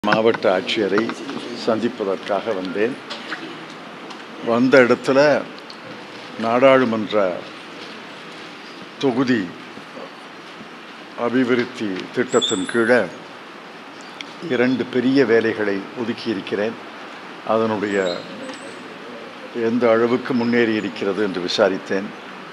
மாவட்ட ஆட்சியரை சந்திப்பதற்காக வந்தேன் வந்த இடத்துல நாடாளுமன்ற தொகுதி அபிவிருத்தி திட்டத்தின் கீழே இரண்டு பெரிய வேலைகளை ஒதுக்கியிருக்கிறேன் அதனுடைய எந்த அளவுக்கு முன்னேறி இருக்கிறது என்று விசாரித்தேன்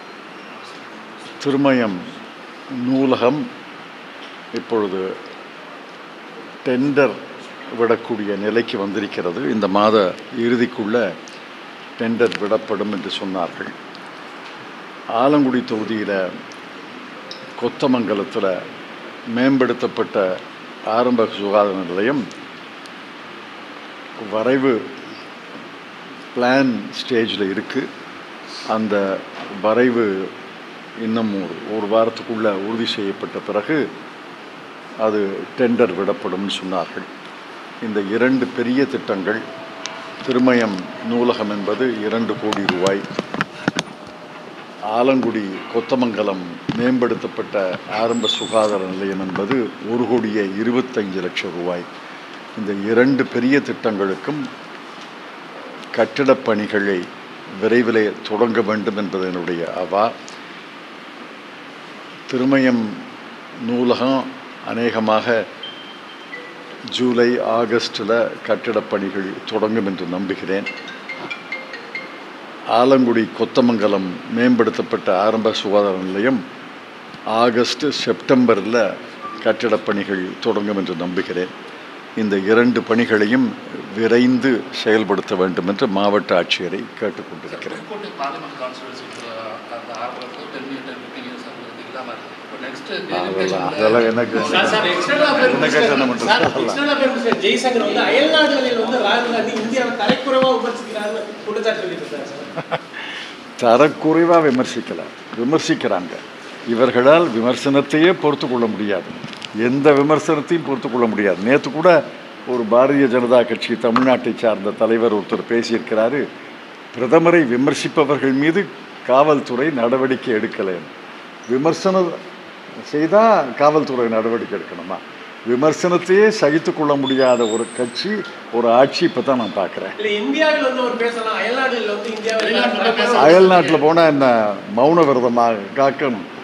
திருமயம் நூலகம் இப்பொழுது டெண்டர் விடக்கூடிய நிலைக்கு வந்திருக்கிறது இந்த மாத இறுதிக்குள்ள டெண்டர் விடப்படும் என்று சொன்னார்கள் ஆலங்குடி தொகுதியில் கொத்தமங்கலத்தில் மேம்படுத்தப்பட்ட ஆரம்ப சுகாதார நிலையம் வரைவு பிளான் ஸ்டேஜில் இருக்குது அந்த வரைவு இன்னும் ஒரு ஒரு வாரத்துக்குள்ளே உறுதி செய்யப்பட்ட பிறகு அது டெண்டர் விடப்படும்னு சொன்னார்கள் இந்த இரண்டு பெரிய திட்டங்கள் திருமயம் நூலகம் என்பது இரண்டு கோடி ரூபாய் ஆலங்குடி கொத்தமங்கலம் மேம்படுத்தப்பட்ட ஆரம்ப சுகாதார நிலையம் என்பது ஒரு கோடியே இருபத்தைந்து லட்சம் ரூபாய் இந்த இரண்டு பெரிய திட்டங்களுக்கும் கட்டிடப் பணிகளை விரைவிலே தொடங்க வேண்டும் என்பது என்னுடைய அவா திருமயம் நூலகம் அநேகமாக ஜூலை ஆகஸ்டில் கட்டிடப் பணிகள் தொடங்கும் என்று நம்புகிறேன் ஆலங்குடி கொத்தமங்கலம் மேம்படுத்தப்பட்ட ஆரம்ப சுகாதார நிலையம் ஆகஸ்ட் செப்டம்பரில் கட்டிடப் பணிகள் தொடங்கும் என்று நம்புகிறேன் இந்த இரண்டு பணிகளையும் விரைந்து செயல்படுத்த வேண்டும் என்று மாவட்ட ஆட்சியரை கேட்டுக்கொண்டிருக்கிறேன் புதுக்கோட்டை பார்லிமெண்ட் கான்ஸ்டியூன்சி அந்த ஆர்டருக்கு ten year ten fifteen years அது இல்லாமல் இருக்குது இப்போ நெக்ஸ்ட் அதெல்லாம் அதெல்லாம் எனக்கு சார், சார், external affairs என்ன கேட்டா என்ன பண்றது? சார், அதெல்லாம். external affairs மினிஸ்டர் ஜெய்சங்கர் வந்து அயல்நாடுகளில் வந்து ராகுல் காந்தி இந்தியாவை தரைக்குறைவா விமர்சிக்கிறார்னு குற்றச்சாட்டு சொல்லியிருக்காரு சார் தரக்குறைவாக விமர்சிக்கலாம் விமர்சிக்கிறாங்க இவர்களால் விமர்சனத்தையே பொறுத்து கொள்ள முடியாது எந்த விமர்சனத்தையும் பொறுத்து கொள்ள முடியாது நேற்று கூட ஒரு பாரதிய ஜனதா கட்சி தமிழ்நாட்டை சார்ந்த தலைவர் ஒருத்தர் பேசியிருக்கிறாரு பிரதமரை விமர்சிப்பவர்கள் மீது காவல்துறை நடவடிக்கை எடுக்கலை விமர்சனம் செய்தால் காவல்துறை நடவடிக்கை எடுக்கணுமா விமர்சனத்தையே சகித்து கொள்ள முடியாத ஒரு கட்சி ஒரு ஆட்சி இப்போ தான் நான் பார்க்குறேன் இல்ல இந்தியாவில் வந்து ஒரு பேசலாம் அயல்நாடுகளில் வந்து இந்தியாவை வெளிநாட்டுல பேச- அயல் நாட்டில் போனால் என்ன மௌன விரதமாக காக்கணும்